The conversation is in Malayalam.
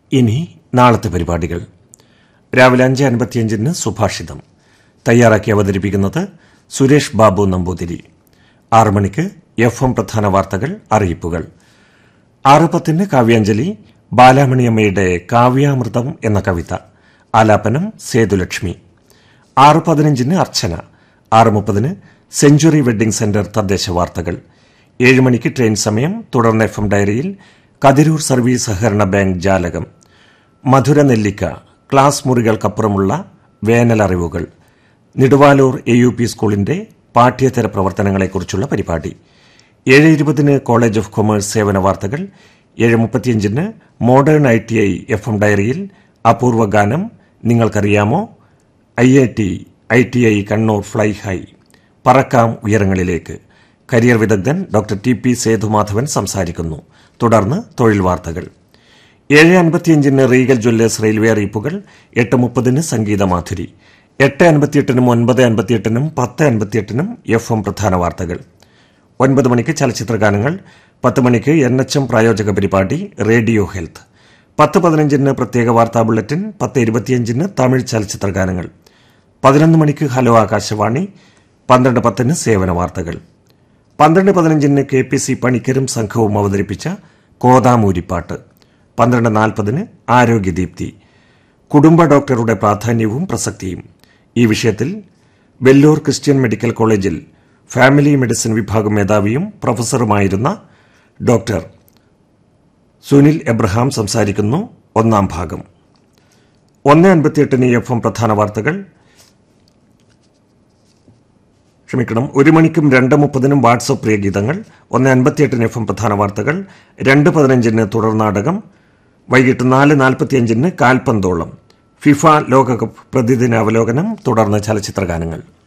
ഇനി നാളത്തെ പരിപാടികൾ രാവിലെ അഞ്ച് അൻപത്തിയഞ്ചിന് സുഭാഷിതം തയ്യാറാക്കി അവതരിപ്പിക്കുന്നത് സുരേഷ് ബാബു നമ്പൂതിരി ആറു മണിക്ക് എഫ് എം പ്രധാന വാർത്തകൾ അറിയിപ്പുകൾ ആറ് പത്തിന് കാവ്യാഞ്ജലി ബാലാമണിയമ്മയുടെ കാവ്യാമൃതം എന്ന കവിത ആലാപനം സേതുലക്ഷ്മി ആറ് പതിനഞ്ചിന് അർച്ചന ആറ് മുപ്പതിന് സെഞ്ചുറി വെഡ്ഡിംഗ് സെന്റർ തദ്ദേശ വാർത്തകൾ ഏഴ് മണിക്ക് ട്രെയിൻ സമയം തുടർന്ന് എഫ് എം ഡയറിയിൽ കതിരൂർ സർവീസ് സഹകരണ ബാങ്ക് ജാലകം മധുര നെല്ലിക്ക ക്ലാസ് മുറികൾക്കപ്പുറമുള്ള വേനൽ അറിവുകൾ നിടുവാലൂർ എ യു പി സ്കൂളിന്റെ പാഠ്യേതര പ്രവർത്തനങ്ങളെക്കുറിച്ചുള്ള പരിപാടി ഏഴ് ഇരുപതിന് കോളേജ് ഓഫ് കൊമേഴ്സ് സേവന വാർത്തകൾ ഏഴ് മുപ്പത്തിയഞ്ചിന് modern I T I F M ഡയറിയിൽ അപൂർവ ഗാനം നിങ്ങൾക്കറിയാമോ I I T I T I Kannur fly high പറക്കാം ഉയരങ്ങളിലേക്ക് കരിയർ വിദഗ്ധൻ ഡോക്ടർ ടി പി സേതുമാധവൻ സംസാരിക്കുന്നു തുടർന്ന് തൊഴിൽ വാർത്തകൾ ഏഴ് അൻപത്തിയഞ്ചിന് റീഗൽ ജ്വല്ലേഴ്സ് റെയിൽവേ അറിയിപ്പുകൾ എട്ട് മുപ്പതിന് സംഗീതമാധുരി എട്ട് അൻപത്തിയെട്ടിനും ഒൻപത് അൻപത്തിയെട്ടിനും പത്ത് അൻപത്തിയെട്ടിനും എഫ് എം പ്രധാന വാർത്തകൾ ഒൻപത് മണിക്ക് ചലച്ചിത്ര ഗാനങ്ങൾ പത്ത് മണിക്ക് എൻ എച്ച് എം പ്രായോജക പരിപാടി റേഡിയോ ഹെൽത്ത് പത്ത് പതിനഞ്ചിന് പ്രത്യേക വാർത്താ ബുള്ളറ്റിൻ പത്ത് ഇരുപത്തിയഞ്ചിന് തമിഴ് ചലച്ചിത്ര ഗാനങ്ങൾ പതിനൊന്ന് മണിക്ക് ഹലോ ആകാശവാണി പന്ത്രണ്ട് പത്തിന് സേവന വാർത്തകൾ പന്ത്രണ്ട് പതിനഞ്ചിന് കെ പി സി പണിക്കരും സംഘവും അവതരിപ്പിച്ച കോതാമൂരിപ്പാട്ട് പന്ത്രണ്ട് നാൽപ്പതിന് ആരോഗ്യദീപ്തി കുടുംബ ഡോക്ടറുടെ പ്രാധാന്യവും പ്രസക്തിയും ഈ വിഷയത്തിൽ വെല്ലൂർ ക്രിസ്ത്യൻ മെഡിക്കൽ കോളേജിൽ ഫാമിലി മെഡിസിൻ വിഭാഗം മേധാവിയും പ്രൊഫസറുമായിരുന്ന ഡോക്ടർ സുനിൽ എബ്രഹാം സംസാരിക്കുന്നു ഒന്നാം ഭാഗം ഒന്ന് അൻപത്തിയെട്ടിന് എഫ് എം പ്രധാന വാർത്തകൾ ക്ഷമിക്കണം ഒരു മണിക്കും രണ്ട് മുപ്പതിനും വാട്സപ്പ് പ്രിയ ഗീതങ്ങൾ ഒന്ന് അൻപത്തിയെട്ടിന് എഫ് എം പ്രധാന വാർത്തകൾ രണ്ട് പതിനഞ്ചിന് തുടർ നാടകം വൈകിട്ട് നാല് നാൽപ്പത്തിയഞ്ചിന് കാൽപന്തോളം ഫിഫ ലോകകപ്പ് പ്രതിദിന അവലോകനം തുടർന്ന് ചലച്ചിത്ര ഗാനങ്ങൾ